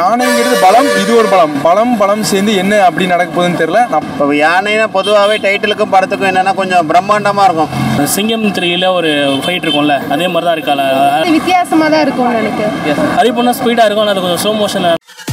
யானைங்கிறது பலம் இது ஒரு பலம் பலம் பலம் சேர்ந்து என்ன அப்படி நடக்க போகுதுன்னு தெரியல நான் இப்போ யானைனா பொதுவாகவே டைட்டிலுக்கும் படத்துக்கும் என்னென்னா கொஞ்சம் பிரம்மாண்டமாக இருக்கும் சிங்கம் த்ரீல ஒரு ஃபைட் இருக்கும்ல அதே மாதிரி தான் இருக்கால அது வித்தியாசமா தான் இருக்கும்னு நினைக்கிறேன் ஹரி பொண்ணா ஸ்பீடாக இருக்கும் ஆனால் அது கொஞ்சம் ஸ்லோ மோஷன்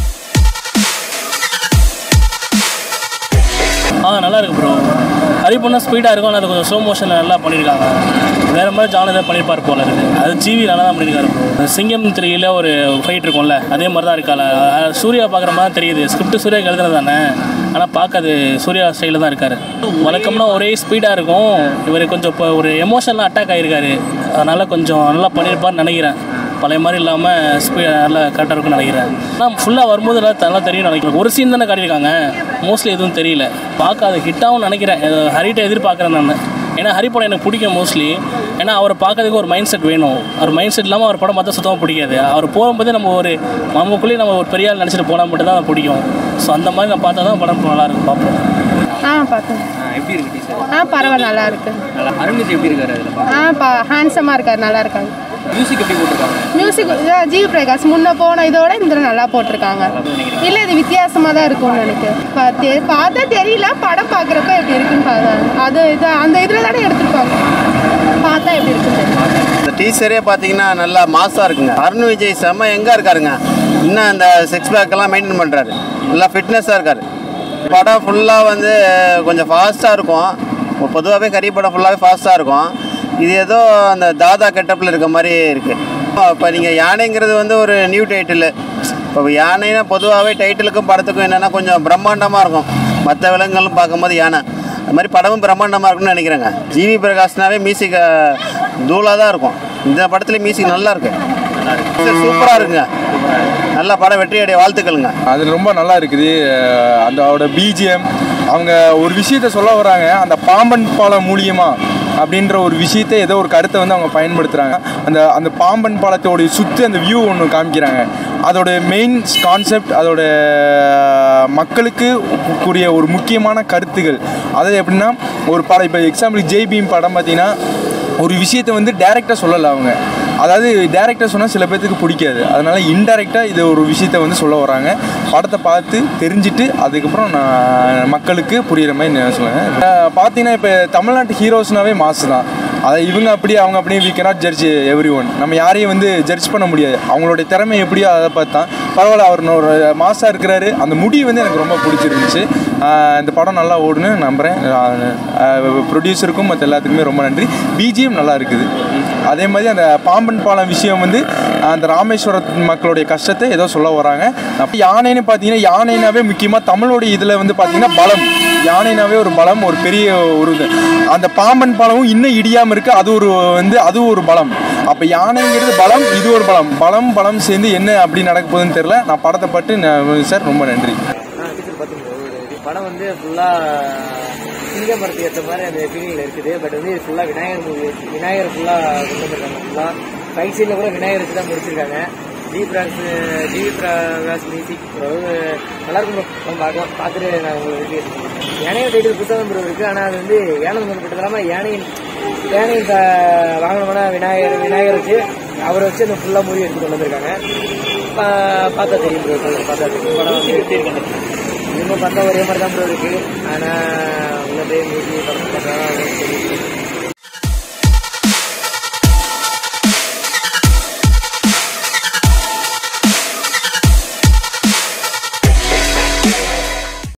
ஆ நல்லா இருக்கு ப்ரோ ஹரி பொண்ணா ஸ்பீடாக இருக்கும் ஆனால் அது கொஞ்சம் ஸ்லோ மோஷன் நல்லா பண்ணியிருக்காங்க வேற மாதிரி ஜான் ஏதாவது பண்ணியிருப்பார் போல இருக்கு அது ஜிவி நல்லா தான் பண்ணியிருக்காரு ப்ரோ சிங்கம் த்ரீல ஒரு ஃபைட் இருக்கும்ல அதே மாதிரி தான் இருக்கால அஹ் சூர்யா பார்க்குற மாதிரி தான் தெரியுது ஸ்கிரிப்ட் சூர்யா எழுதுனது தானே ஆனால் பார்க்க அது சூர்யா ஸ்டைலில் தான் இருக்காரு வழக்கம்னா ஒரே ஸ்பீடாக இருக்கும் இவர் கொஞ்சம் இப்போ ஒரு எமோஷனலாக அட்டாக் ஆகிருக்காரு அதனால கொஞ்சம் நல்லா பண்ணியிருப்பார்னு நினைக்கிறேன் பழைய மாதிரி இல்லாமல் ஸ்பீட் நல்லா கரெக்டாக இருக்கும்னு நினைக்கிறேன் ஆனால் ஃபுல்லாக வரும்போது நல்லா நல்லா தெரியும் நினைக்கிறேன் ஒரு சீன் தானே காட்டியிருக்காங்க மோஸ்ட்லி எதுவும் தெரியல பார்க்க அது ஹிட்டாகவும் நினைக்கிறேன் இது ஹரிட்ட எதிர்பார்க்குறேன் நான் ஏன்னா ஹரி படம் எனக்கு பிடிக்கும் மோஸ்ட்லி ஏன்னா அவரை பார்க்கறதுக்கு ஒரு மைண்ட் செட் வேணும் அவர் மைண்ட் செட் இல்லாமல் அவர் படம் பார்த்தா சுத்தமாக பிடிக்காது அவர் போகும்போது நம்ம ஒரு நமக்குள்ளேயே நம்ம ஒரு பெரிய ஆள் நினச்சிட்டு போனால் மட்டும் தான் பிடிக்கும் ஸோ அந்த மாதிரி நான் பார்த்தா தான் படம் நல்லா இருக்கும் பார்ப்போம் ஆ பார்த்தேன் எப்படி இருக்கு டீச்சர் ஆ பரவாயில்ல நல்லா இருக்கு நல்லா அருண்விஜய் எப்படி இருக்காரு அதில் ஆ பா ஹேண்ட்ஸமாக இருக்காரு நல்லா இருக்காங்க மியூசிக் எப்படி போட்டிருக்காங்க மியூசிக் ஜிவி பிரகாஷ் முன்ன போன இதோட இந்த தடவை நல்லா போட்டிருக்காங்க இல்லை இது வித்தியாசமாக தான் இருக்கும்னு நினைக்கிறேன் பா- தெ- பார்த்தா தெரியல படம் பார்க்குறப்ப எப்படி இருக்குன்னு பார்த்தா அது இது அந்த இதில் தானே எடுத்திருப்பாங்க பார்த்தா எப்படி இருக்குன்னு தெரியும் இந்த டீச்சரே பார்த்தீங்கன்னா நல்லா மாசாக இருக்குங்க அருண் விஜய் செம்ம எங்கே இருக்காருங்க இன்னும் அந்த சிக்ஸ் பேக்கெல்லாம் மெயின்டைன் பண்ணுறாரு நல்லா ஃபிட்னஸாக இருக்காரு படம் ஃபுல்லாக வந்து கொஞ்சம் ஃபாஸ்ட்டாக இருக்கும் பொதுவாகவே கறி படம் ஃபுல்லாகவே ஃபாஸ்ட்டாக இருக்கும் இது ஏதோ அந்த தாதா கெட்டப்பில் இருக்க மாதிரி இருக்குது இப்போ நீங்கள் யானைங்கிறது வந்து ஒரு நியூ டைட்டிலு இப்போ யானைனா பொதுவாகவே டைட்டிலுக்கும் படத்துக்கும் என்னென்னா கொஞ்சம் பிரம்மாண்டமாக இருக்கும் மற்ற விலங்குகளும் பார்க்கும்போது யானை அது மாதிரி படமும் பிரம்மாண்டமாக இருக்கும்னு நினைக்கிறேங்க ஜிவி பிரகாஷ்னாவே மியூசிக் தூளாக தான் இருக்கும் இந்த படத்துல மியூசிக் நல்லா இருக்கு சூப்பராக இருக்குங்க நல்ல படம் வெற்றி அடைய வாழ்த்துக்களுங்க அது ரொம்ப நல்லா இருக்குது அஹ் அந்த அவரோட பிஜிஎம் அவங்க ஒரு விஷயத்த சொல்ல வராங்க அந்த பாம்பன் பாலம் மூலியமா அப்படின்ற ஒரு விஷயத்தை ஏதோ ஒரு கருத்தை வந்து அவங்க பயன்படுத்துகிறாங்க அந்த அந்த பாம்பன் பாலத்தோடைய சுற்றி அந்த வியூ ஒன்று காமிக்கிறாங்க அதோட மெயின் கான்செப்ட் அதோட மக்களுக்கு கூடிய ஒரு முக்கியமான கருத்துகள் அதாவது எப்படின்னா ஒரு படம் இப்போ எக்ஸாம்பிள் ஜெய் பீம் படம் பார்த்தீங்கன்னா ஒரு விஷயத்தை வந்து டைரெக்டாக சொல்லலை அவங்க அதாவது டேரக்டர் சொன்னால் சில பேர்த்துக்கு பிடிக்காது அதனால இன்டைரக்டாக இது ஒரு விஷயத்த வந்து சொல்ல வராங்க படத்தை பார்த்து தெரிஞ்சுட்டு அதுக்கப்புறம் நான் மக்களுக்கு புரியுற மாதிரி நான் சொல்லுவேன் பார்த்தீங்கன்னா இப்போ தமிழ்நாட்டு ஹீரோஸ்னாவே மாசு தான் அதை இவங்க அப்படி அவங்க அப்படியே we cannot judge everyone நம்ம யாரையும் வந்து ஜட்ஜ் பண்ண முடியாது அவங்களுடைய திறமை எப்படியோ அதை பார்த்தா பரவாயில்ல அவர் ஒரு மாசாக இருக்கிறாரு அந்த முடி வந்து எனக்கு ரொம்ப பிடிச்சிருந்துச்சு ஆஹ் இந்த படம் நல்லா ஓடுன்னு நம்புகிறேன் ப்ரொடியூசருக்கும் மற்ற எல்லாத்துக்குமே ரொம்ப நன்றி பிஜிஎம் நல்லா இருக்குது அதே மாதிரி அந்த பாம்பன் பாலம் விஷயம் வந்து அந்த ராமேஸ்வரத் மக்களுடைய கஷ்டத்தை ஏதோ சொல்ல வராங்க அப்போ யானைன்னு பார்த்தீங்கன்னா யானைனாவே முக்கியமாக தமிழோடைய இதில் வந்து பார்த்தீங்கன்னா பலம் யானைனாவே ஒரு பலம் ஒரு பெரிய ஒரு இது அந்த பாம்பன் பாலமும் இன்னும் இடியாமல் இருக்கு அது ஒரு வந்து அதுவும் ஒரு பலம் அப்போ யானைங்கிறது பலம் இது ஒரு பலம் பலம் பலம் சேர்ந்து என்ன அப்படி நடக்க போகுதுன்னு தெரியல நான் படத்தை பட்டு நான் சார் ரொம்ப நன்றி டீச்சர் பார்த்துக்கோ இது படம் வந்து ஃபுல்லாக சிங்க மரத்துக்கு ஏற்ற மாதிரி அந்த ஃபீலிங்கில் இருக்குது பட் வந்து இது ஃபுல்லாக விநாயகர் மூவி விநாயகர் ஃபுல்லாக கொண்டு வந்திருக்காங்க ஃபுல்லாக ஃபைட் சீனில் கூட விநாயகர் வச்சு தான் முடிச்சிருக்காங்க டி பிராஸ் டி பிரகாஷ் மியூசிக் அதாவது நல்லா இருக்கும் bro. வந்து பார்க்கலாம் பார்த்துட்டு நான் உங்களுக்கு யானையோட டைட்டில் புத்தகம் ப்ரோ இருக்குது ஆனால் அது வந்து யானை சம்மந்தப்பட்டது இல்லாமல் யானையின் யானையின் த- வாகனமான விநாயகர் விநாயகர் வச்சு அவரை வச்சு அந்த ஃபுல்லாக மூவி எடுத்து கொண்டு வந்திருக்காங்க பா- பார்த்தா தெரியும் ப்ரோ பார்த்தா தெரியும் படம் வந்து எப்படி இருக்கு இவங்க பார்த்தா ஒரே மாதிரி தான் ப்ரோ இருக்கு ஆனால் உள்ள போய் மூவி படம் பார்த்தா தெரியும்